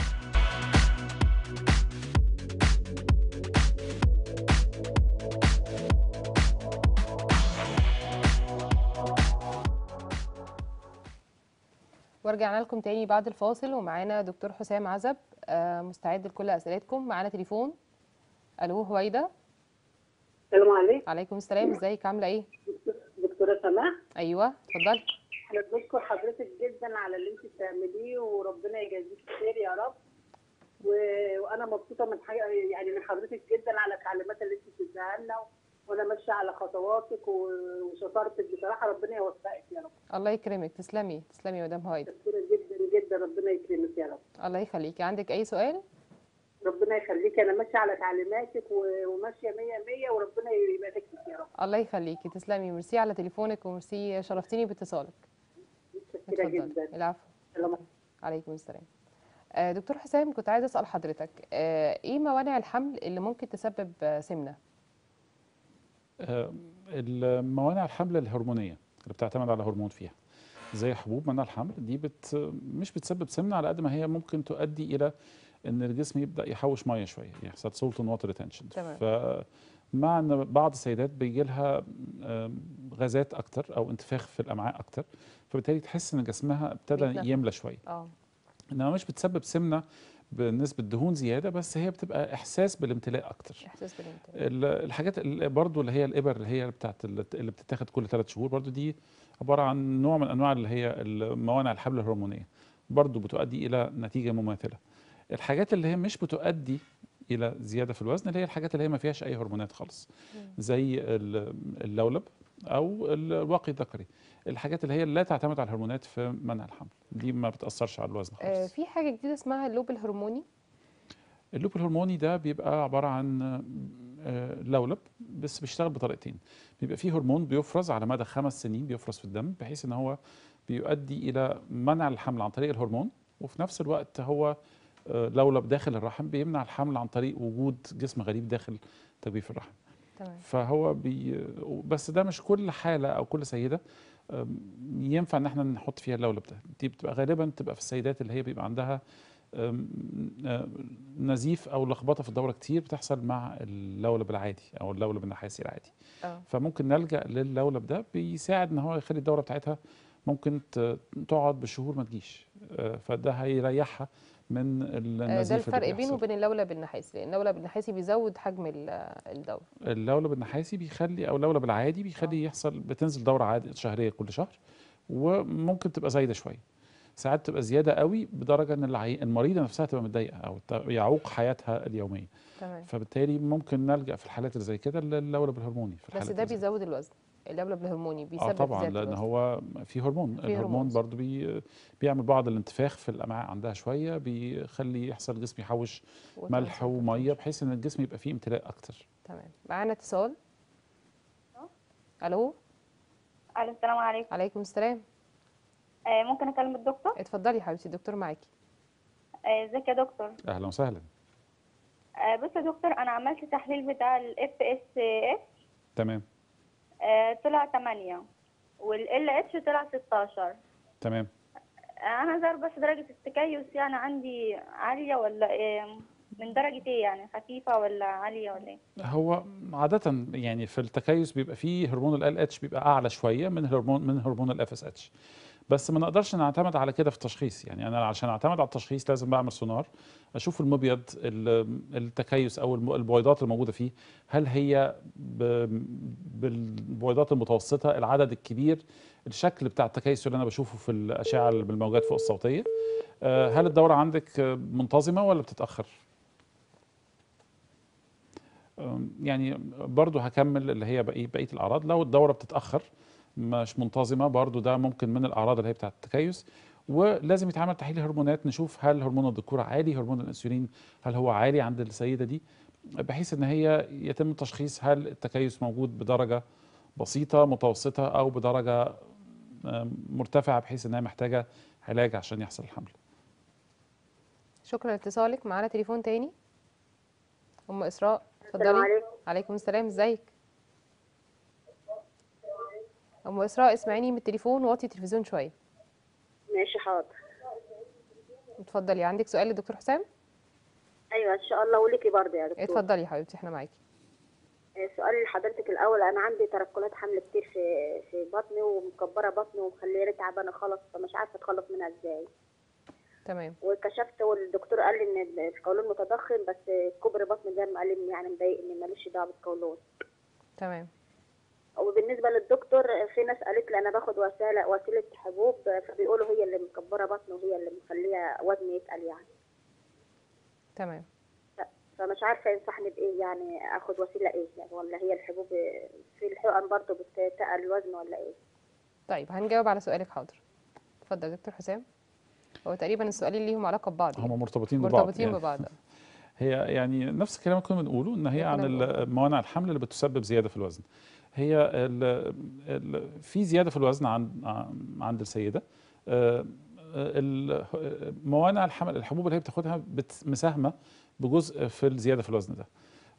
ورجعنا لكم تاني بعد الفاصل ومعانا دكتور حسام عزب آه، مستعد لكل اسئلتكم معانا تليفون الو هويدا السلام عليكم عليكم السلام ازيك عامله ايه دكتوره سماح ايوه اتفضلي احنا بنشكر حضرتك جدا على اللي انت بتعمليه وربنا يجازيك خير يا رب و... وانا مبسوطه من حاجه يعني من حضرتك جدا على التعليمات اللي انت بتديها لنا وانا ماشيه على خطواتك و... وشطارتك بصراحه ربنا يوفقك يا رب الله يكرمك تسلمي تسلمي يا مدام هويدا مشكوره جدا جدا ربنا يكرمك يا رب الله يخليكي عندك اي سؤال ربنا يخليك انا ماشيه على تعليماتك و... وماشيه 100 100 وربنا يبارك لك يا رب الله يخليكي تسلمي ميرسي على تليفونك وميرسي شرفتيني باتصالك متشكره جدا العفو سلام عليكم السلام آه، دكتور حسام كنت عايزه اسال حضرتك آه، ايه موانع الحمل اللي ممكن تسبب آه، سمنه آه، الموانع الحمل الهرمونيه اللي بتعتمد على هرمون فيها زي حبوب منع الحمل دي بت مش بتسبب سمنه على قد ما هي ممكن تؤدي الى ان الجسم يبدا يحوش ميه شويه يحصل سولت ووتر ريتنشن تمام. ف مع ان بعض السيدات بيجي لها آم، غازات اكتر او انتفاخ في الامعاء اكتر فبالتالي تحس ان جسمها ابتدى بيتنفخ. يملى شويه اه انما مش بتسبب سمنه بنسبه دهون زياده بس هي بتبقى احساس بالامتلاء اكتر احساس بالامتنان ال- الحاجات اللي برضو اللي هي الابر اللي هي بتاعت اللي اللي بتتاخد كل ثلاث شهور برضو دي عباره عن نوع من انواع اللي هي الموانع الحمل الهرمونيه برضو بتؤدي الى نتيجه مماثله الحاجات اللي هي مش بتؤدي الى زياده في الوزن اللي هي الحاجات اللي هي ما فيهاش اي هرمونات خالص زي ال- اللولب او الواقي الذكري الحاجات اللي هي لا تعتمد على الهرمونات في منع الحمل دي ما بتاثرش على الوزن آه خالص في حاجه جديده اسمها اللوب الهرموني اللوب الهرموني ده بيبقى عبارة عن آه، لولب بس بيشتغل بطريقتين بيبقى فيه هرمون بيفرز على مدى خمس سنين بيفرز في الدم بحيث ان هو بيؤدي الى منع الحمل عن طريق الهرمون وفي نفس الوقت هو آه، لولب داخل الرحم بيمنع الحمل عن طريق وجود جسم غريب داخل تجويف الرحم تمام فهو بي بس ده مش كل حاله او كل سيده أم، ينفع ان احنا نحط فيها اللولب ده دي بتبقى غالبا تبقى في السيدات اللي هي بيبقى عندها أم، آه، نزيف او لخبطه في الدوره كتير بتحصل مع اللولب العادي او اللولب النحاسي العادي اه فممكن نلجا للولب ده بيساعد ان هو يخلي الدوره بتاعتها ممكن ت- تقعد بالشهور ما تجيش آه، فده هيريحها من آه، النزيف ده اللي الفرق بينه بيحصل. وبين اللولب النحاسي لان اللولب النحاسي بيزود حجم ال- الدورة اللولب النحاسي بيخلي او اللولب العادي بيخلي يحصل بتنزل دوره عادي شهريه كل شهر وممكن تبقى زايده شويه ساعات تبقى زياده قوي بدرجه ان العي... المريضه نفسها تبقى متضايقه او ت- يعوق حياتها اليوميه تمام فبالتالي ممكن نلجا في الحالات اللي زي كده للولب الهرموني في بس الحالات ده اللي زي بيزود الوزن اللولب الهرموني بيسبب اه طبعا زيادة لان الوزن. هو في هرمون في الهرمون هرمون. برضو بي بيعمل بعض الانتفاخ في الامعاء عندها شويه بيخلي يحصل الجسم يحوش ملح وتوزن. وميه بحيث ان الجسم يبقى فيه امتلاء اكتر تمام معانا اتصال الو الو السلام عليكم عليكم السلام آه ممكن اكلم الدكتور اتفضلي يا حبيبتي الدكتور معاكي آه، ازيك يا دكتور اهلا وسهلا آه بص يا دكتور انا عملت تحليل بتاع الاف اس اف تمام طلع 8 والال اتش طلع 16 تمام آه، انا عايزه اعرف بس درجه التكيس يعني عندي عاليه ولا ايه من درجه ايه يعني خفيفه ولا عاليه ولا ايه هو عادة يعني في التكيس بيبقى فيه هرمون ال اتش بيبقى اعلى شوية من هرمون من هرمون الاف اس اتش بس ما نقدرش نعتمد على كده في التشخيص يعني انا عشان اعتمد على التشخيص لازم بعمل سونار اشوف المبيض ال- التكيس او الم- البويضات الموجوده فيه هل هي ب- بالبويضات المتوسطه العدد الكبير الشكل بتاع التكيس اللي انا بشوفه في الاشعه اللي بالموجات فوق الصوتيه آه، هل الدوره عندك آه، منتظمه ولا بتتاخر أم، يعني برضو هكمل اللي هي بقية, بقية الأعراض لو الدورة بتتأخر مش منتظمة برضو ده ممكن من الأعراض اللي هي بتاعة التكيس ولازم يتعمل تحليل هرمونات نشوف هل هرمون الذكورة عالي هرمون الأنسولين هل هو عالي عند السيدة دي بحيث ان هي يتم تشخيص هل التكيس موجود بدرجة بسيطة متوسطة أو بدرجة أم، مرتفعة بحيث انها محتاجة علاج عشان يحصل الحمل شكرا لاتصالك معانا تليفون تاني ام اسراء اتفضلي عليكم. عليكم السلام ازيك ام اسراء اسمعيني من التليفون وطي التلفزيون شويه ماشي حاضر اتفضلي عندك سؤال للدكتور حسام ايوه ان شاء الله وليكي برضه يا دكتور اتفضلي يا حبيبتي احنا معاكي آه، سؤالي لحضرتك الاول انا عندي ترقلات حمل كتير في في بطني ومكبره بطني ومخلياني تعبانه خالص فمش عارفه اتخلص منها ازاي تمام وكشفت والدكتور قال لي ان القولون متضخم بس كبر بطني ده قال لي يعني مضايقني ماليش دعوه بالقولون تمام وبالنسبه للدكتور في ناس قالت لي انا باخد وسيله وسيله حبوب فبيقولوا هي اللي مكبره بطني وهي اللي مخليه وزني يتقل يعني تمام فمش عارفه ينصحني بايه يعني اخد وسيله ايه يعني ولا هي الحبوب في الحقن برضه بتتقل الوزن ولا ايه طيب هنجاوب على سؤالك حاضر اتفضل يا دكتور حسام هو تقريبا السؤالين ليهم علاقه ببعض هم مرتبطين ببعض مرتبطين يعني. ببعض هي يعني نفس الكلام اللي كنا بنقوله ان هي اللي عن كنا بنقوله. ال- موانع الحمل اللي بتسبب زياده في الوزن هي ال ال في زياده في الوزن عند عند السيده آه، ال- موانع الحمل الحبوب اللي هي بتاخدها بت- مساهمه بجزء في الزياده في الوزن ده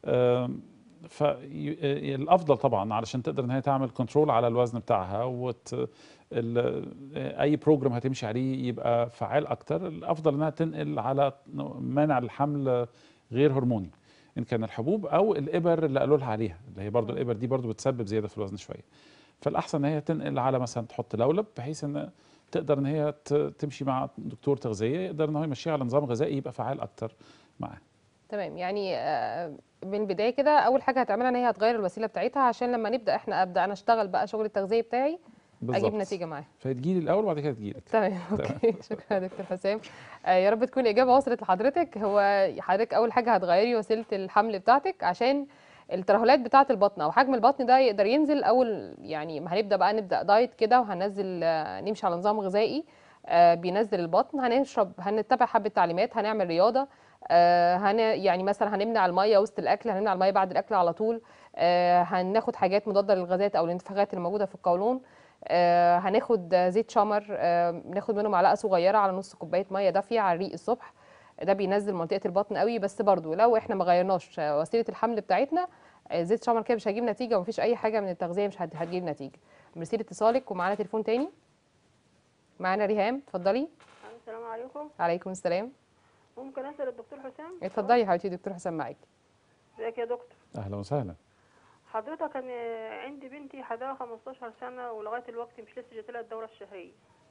فالافضل طبعا علشان تقدر ان هي تعمل كنترول على الوزن بتاعها وت ال- اي بروجرام هتمشي عليه يبقى فعال اكتر الافضل انها تنقل على مانع الحمل غير هرموني ان كان الحبوب او الابر اللي قالوا لها عليها اللي هي برضو الابر دي برضو بتسبب زياده في الوزن شويه فالاحسن ان هي تنقل على مثلا تحط لولب بحيث ان تقدر ان هي ت- تمشي مع دكتور تغذيه يقدر ان هو يمشيها على نظام غذائي يبقى فعال اكتر معاه تمام يعني آه، من البدايه كده اول حاجه هتعملها ان هي هتغير الوسيله بتاعتها عشان لما نبدا احنا ابدا انا اشتغل بقى شغل التغذيه بتاعي اجيب بالظبط. نتيجه معاه فتجيلي الاول وبعد كده تجيلك تمام اوكي شكرا يا دكتور حسام آه، يا رب تكون الاجابه وصلت لحضرتك هو حضرتك اول حاجه هتغيري وسيله الحمل بتاعتك عشان الترهلات بتاعه البطن او حجم البطن ده يقدر ينزل اول يعني ما هنبدا بقى نبدا دايت كده وهننزل آه، نمشي على نظام غذائي آه، بينزل البطن هنشرب هنتبع حبه تعليمات هنعمل رياضه آه، هن يعني مثلا هنمنع الميه وسط الاكل هنمنع الميه بعد الاكل على طول آه، هناخد حاجات مضاده للغازات او الانتفاخات اللي موجوده في القولون آه، هناخد زيت شمر آه، ناخد منه معلقه صغيره على نص كوبايه ميه دافيه على الريق الصبح ده بينزل منطقه البطن قوي بس برضو لو احنا ما غيرناش آه، وسيله الحمل بتاعتنا آه، زيت شمر كده مش هيجيب نتيجه ومفيش اي حاجه من التغذيه مش هت- هتجيب نتيجه ميرسي لاتصالك ومعانا تليفون تاني معانا ريهام اتفضلي السلام عليكم عليكم السلام ممكن اسال الدكتور حسام اتفضلي يا حبيبتي دكتور حسام معاكي ازيك يا دكتور اهلا وسهلا حضرتك انا عندي بنتي حداها 15 سنه ولغايه الوقت مش لسه جات لها الدوره الشهريه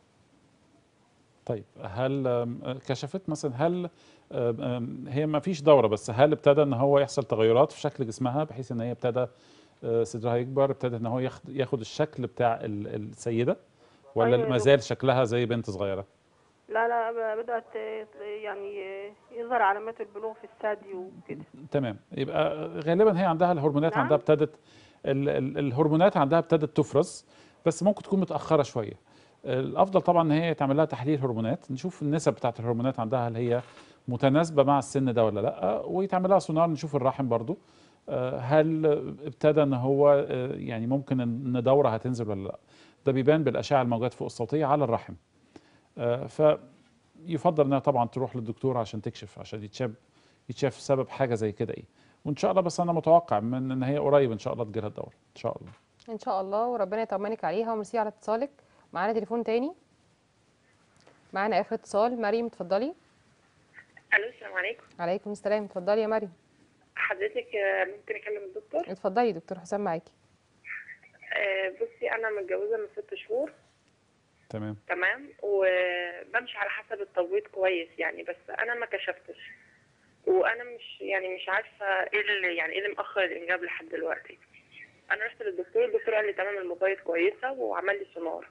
طيب هل آم، كشفت مثلا هل آم، آم، هي ما فيش دوره بس هل ابتدى ان هو يحصل تغيرات في شكل جسمها بحيث ان هي ابتدى آه، صدرها يكبر ابتدى ان هو ياخد ياخد الشكل بتاع ال- السيده ولا أيوة يا ما زال شكلها زي بنت صغيره لا لا ب- بدات يعني يظهر علامات البلوغ في الثدي وكده تمام يبقى غالبا هي عندها الهرمونات نعم. عندها ابتدت ال ال الهرمونات عندها ابتدت تفرز بس ممكن تكون متاخره شويه الافضل طبعا ان هي يتعمل لها تحليل هرمونات نشوف النسب بتاعت الهرمونات عندها هل هي متناسبه مع السن ده ولا لا ويتعمل لها سونار نشوف الرحم برضو آه، هل ابتدى ان هو آه، يعني ممكن ان دوره هتنزل ولا لا ده بيبان بالاشعه الموجات فوق الصوتيه على الرحم آه، فيفضل انها طبعا تروح للدكتور عشان تكشف عشان يتشاف يتشاف سبب حاجه زي كده ايه وان شاء الله بس انا متوقع من ان هي قريب ان شاء الله تجيلها الدوره ان شاء الله ان شاء الله وربنا يطمنك عليها وميرسي على اتصالك معانا تليفون تاني معانا اخر اتصال مريم اتفضلي الو السلام عليكم عليكم السلام اتفضلي يا مريم حضرتك آه، ممكن اكلم الدكتور اتفضلي دكتور حسام معاكي آه، بصي انا متجوزه من ست شهور تمام تمام وبمشي على حسب التبويض كويس يعني بس انا ما كشفتش وانا مش يعني مش عارفه ايه اللي يعني ايه اللي مأخر الانجاب لحد دلوقتي انا رحت للدكتور الدكتور قال لي تمام المبيض كويسه وعمل لي سونار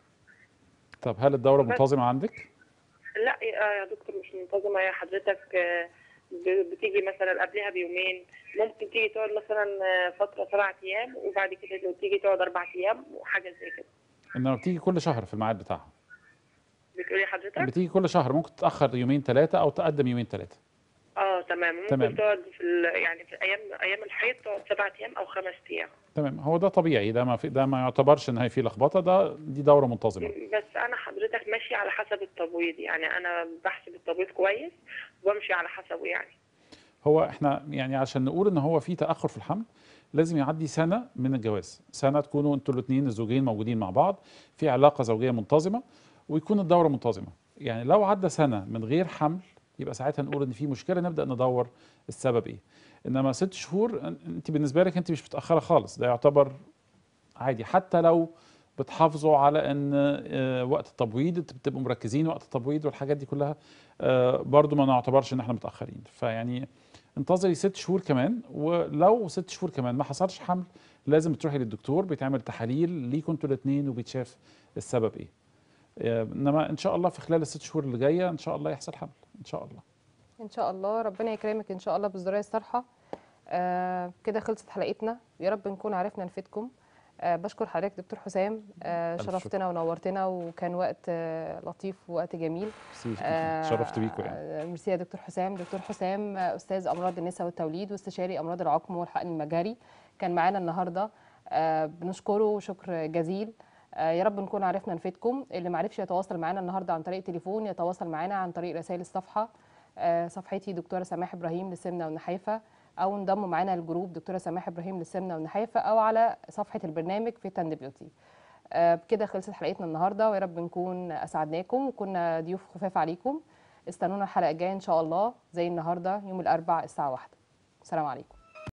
طب هل الدوره بس. منتظمه عندك لا يا يا دكتور مش منتظمه يا حضرتك آه، ب- بتيجي مثلا قبلها بيومين ممكن تيجي تقعد مثلا آه، فتره سبعة ايام وبعد كده لو تيجي تقعد اربع ايام وحاجه زي كده انها بتيجي كل شهر في الميعاد بتاعها بتقولي حضرتك بتيجي كل شهر ممكن تتاخر يومين ثلاثه او تقدم يومين ثلاثه اه تمام ممكن تمام. تقعد في ال... يعني في ايام ايام الحيض تقعد سبعة ايام او خمس ايام تمام هو ده طبيعي ده ما في ده ما يعتبرش ان هي في لخبطه ده دي دوره منتظمه بس انا حضرتك ماشي على حسب التبويض يعني انا بحسب التبويض كويس وبمشي على حسبه يعني هو احنا يعني عشان نقول ان هو في تاخر في الحمل لازم يعدي سنه من الجواز سنه تكونوا انتوا الاثنين الزوجين موجودين مع بعض في علاقه زوجيه منتظمه ويكون الدوره منتظمه يعني لو عدى سنه من غير حمل يبقى ساعتها نقول ان في مشكله نبدا ندور السبب ايه انما ست شهور أن- انت بالنسبه لك انت مش متاخره خالص ده يعتبر عادي حتى لو بتحافظوا على ان آه، وقت التبويض انتوا بتبقوا مركزين وقت التبويض والحاجات دي كلها آه، برضو ما نعتبرش ان احنا متاخرين فيعني انتظري ست شهور كمان ولو ست شهور كمان ما حصلش حمل لازم تروحي للدكتور بيتعمل تحاليل ليكوا انتوا الاثنين وبيتشاف السبب ايه آه، انما ان شاء الله في خلال الست شهور اللي جايه ان شاء الله يحصل حمل ان شاء الله ان شاء الله ربنا يكرمك ان شاء الله بالذريه الصالحه آه كده خلصت حلقتنا يا رب نكون عرفنا نفيدكم آه بشكر حضرتك دكتور حسام آه ألف شكر. شرفتنا ونورتنا وكان وقت آه لطيف ووقت جميل ميرسي، شرفت بيكوا يعني. آه، ميرسي يا دكتور حسام دكتور حسام آه، استاذ امراض النساء والتوليد واستشاري امراض العقم والحقن المجهري كان معانا النهارده آه، بنشكره شكر جزيل آه، يا رب نكون عرفنا نفيدكم اللي معرفش يتواصل معانا النهارده عن طريق التليفون يتواصل معانا عن طريق رسائل الصفحه آه، صفحتي دكتوره سماح ابراهيم للسمنه والنحافه او انضموا معانا للجروب دكتوره سماح ابراهيم للسمنه والنحافه او على صفحه البرنامج في تند بيوتي آه، بكده خلصت حلقتنا النهارده ويا رب نكون اسعدناكم وكنا ضيوف خفاف عليكم استنونا الحلقه الجايه ان شاء الله زي النهارده يوم الاربعاء الساعه واحدة السلام عليكم